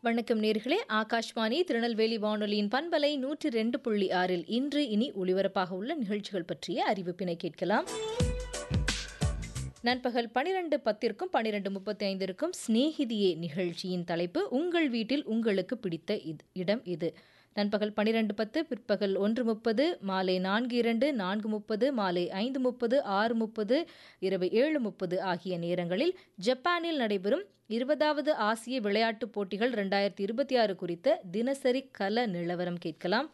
வணக்கம் நேர்களே ஆகாஷ்வாணி திருநெல்வேலி வானொலியின் பண்பலை நூற்றி ரெண்டு புள்ளி ஆறில் இன்று இனி ஒளிபரப்பாக உள்ள நிகழ்ச்சிகள் பற்றிய அறிவிப்பினை கேட்கலாம் நண்பகல் பனிரெண்டு பத்திற்கும் பனிரெண்டு முப்பத்தி ஐந்திற்கும் ஸ்நேகிதியே நிகழ்ச்சியின் தலைப்பு உங்கள் வீட்டில் உங்களுக்கு பிடித்த இது இடம் இது நண்பகல் பனிரெண்டு பத்து பிற்பகல் ஒன்று முப்பது மாலை நான்கு இரண்டு நான்கு முப்பது மாலை ஐந்து முப்பது ஆறு முப்பது இரவு ஏழு முப்பது ஆகிய நேரங்களில் ஜப்பானில் நடைபெறும் இருபதாவது ஆசிய விளையாட்டுப் போட்டிகள் ரெண்டாயிரத்தி இருபத்தி ஆறு குறித்த தினசரி கல நிலவரம் கேட்கலாம்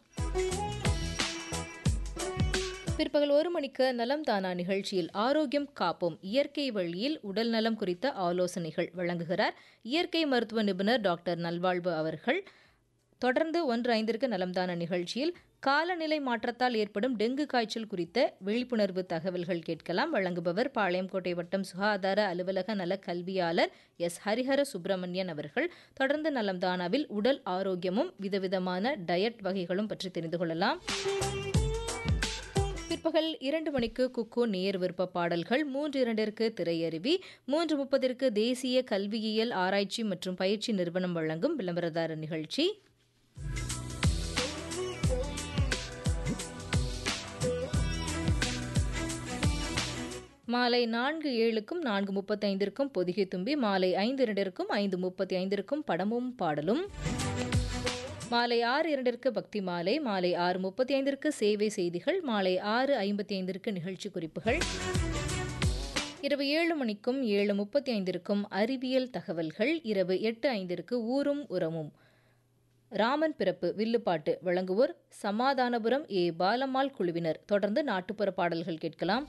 பிற்பகல் ஒரு மணிக்கு நலம் தானா நிகழ்ச்சியில் ஆரோக்கியம் காப்போம் இயற்கை வழியில் உடல் நலம் குறித்த ஆலோசனைகள் வழங்குகிறார் இயற்கை மருத்துவ நிபுணர் டாக்டர் நல்வாழ்வு அவர்கள் தொடர்ந்து ஒன்று ஐந்திற்கு நலம்தான நிகழ்ச்சியில் காலநிலை மாற்றத்தால் ஏற்படும் டெங்கு காய்ச்சல் குறித்த விழிப்புணர்வு தகவல்கள் கேட்கலாம் வழங்குபவர் பாளையங்கோட்டை வட்டம் சுகாதார அலுவலக நல கல்வியாளர் எஸ் ஹரிஹர சுப்பிரமணியன் அவர்கள் தொடர்ந்து நலம்தானாவில் உடல் ஆரோக்கியமும் விதவிதமான டயட் வகைகளும் பற்றி தெரிந்து கொள்ளலாம் பிற்பகல் இரண்டு மணிக்கு குக்கு நேர் விருப்ப பாடல்கள் மூன்று இரண்டிற்கு திரையருவி மூன்று முப்பதிற்கு தேசிய கல்வியியல் ஆராய்ச்சி மற்றும் பயிற்சி நிறுவனம் வழங்கும் விளம்பரதார நிகழ்ச்சி மாலை நான்கு ஏழுக்கும் நான்கு முப்பத்தைந்திற்கும் பொதிகை தும்பி மாலை ஐந்து இரண்டிற்கும் ஐந்து முப்பத்தி ஐந்திற்கும் படமும் பாடலும் மாலை ஆறு இரண்டிற்கு பக்தி மாலை மாலை ஆறு முப்பத்தி ஐந்திற்கு சேவை செய்திகள் மாலை ஆறு ஐம்பத்தி ஐந்திற்கு நிகழ்ச்சி குறிப்புகள் இரவு ஏழு மணிக்கும் ஏழு முப்பத்தி ஐந்திற்கும் அறிவியல் தகவல்கள் இரவு எட்டு ஐந்திற்கு ஊரும் உரமும் ராமன் பிறப்பு வில்லுப்பாட்டு வழங்குவோர் சமாதானபுரம் ஏ பாலம்மாள் குழுவினர் தொடர்ந்து நாட்டுப்புற பாடல்கள் கேட்கலாம்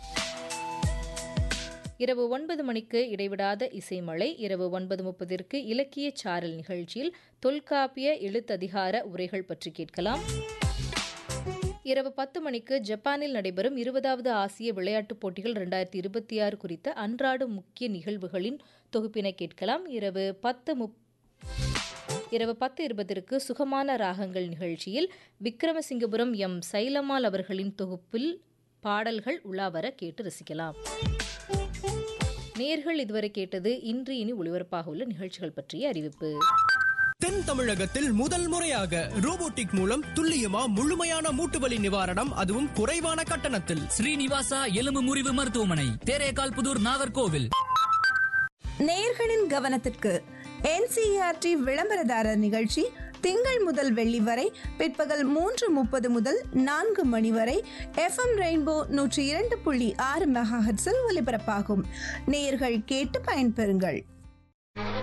இரவு ஒன்பது மணிக்கு இடைவிடாத இசைமழை இரவு ஒன்பது முப்பதிற்கு இலக்கிய சாரல் நிகழ்ச்சியில் தொல்காப்பிய எழுத்ததிகார உரைகள் பற்றி கேட்கலாம் இரவு பத்து மணிக்கு ஜப்பானில் நடைபெறும் இருபதாவது ஆசிய விளையாட்டுப் போட்டிகள் ரெண்டாயிரத்தி இருபத்தி ஆறு குறித்த அன்றாட முக்கிய நிகழ்வுகளின் தொகுப்பினை கேட்கலாம் இரவு பத்து முப் இரவு பத்து இருபதிற்கு சுகமான ராகங்கள் நிகழ்ச்சியில் விக்ரமசிங்கபுரம் எம் சைலமால் அவர்களின் தொகுப்பில் பாடல்கள் உலாவர கேட்டு ரசிக்கலாம் நேர்கள் இதுவரை கேட்டது இன்று இனி ஒளிபரப்பாக உள்ள நிகழ்ச்சிகள் பற்றிய அறிவிப்பு தென் தமிழகத்தில் முதல் முறையாக ரோபோட்டிக் மூலம் துல்லியமா முழுமையான மூட்டுவலி நிவாரணம் அதுவும் குறைவான கட்டணத்தில் ஸ்ரீனிவாசா எலும்பு முறிவு மருத்துவமனை தேரேகால் புதூர் நாகர்கோவில் நேயர்களின் கவனத்திற்கு என்சிஆர்டி விளம்பரதாரர் நிகழ்ச்சி திங்கள் முதல் வெள்ளி வரை பிற்பகல் மூன்று முப்பது முதல் நான்கு மணி வரை எஃப்எம் ரெயின்போ நூற்றி இரண்டு புள்ளி ஆறு மெகாஹட்ஸில் ஒலிபரப்பாகும் நேயர்கள் கேட்டு பயன்பெறுங்கள்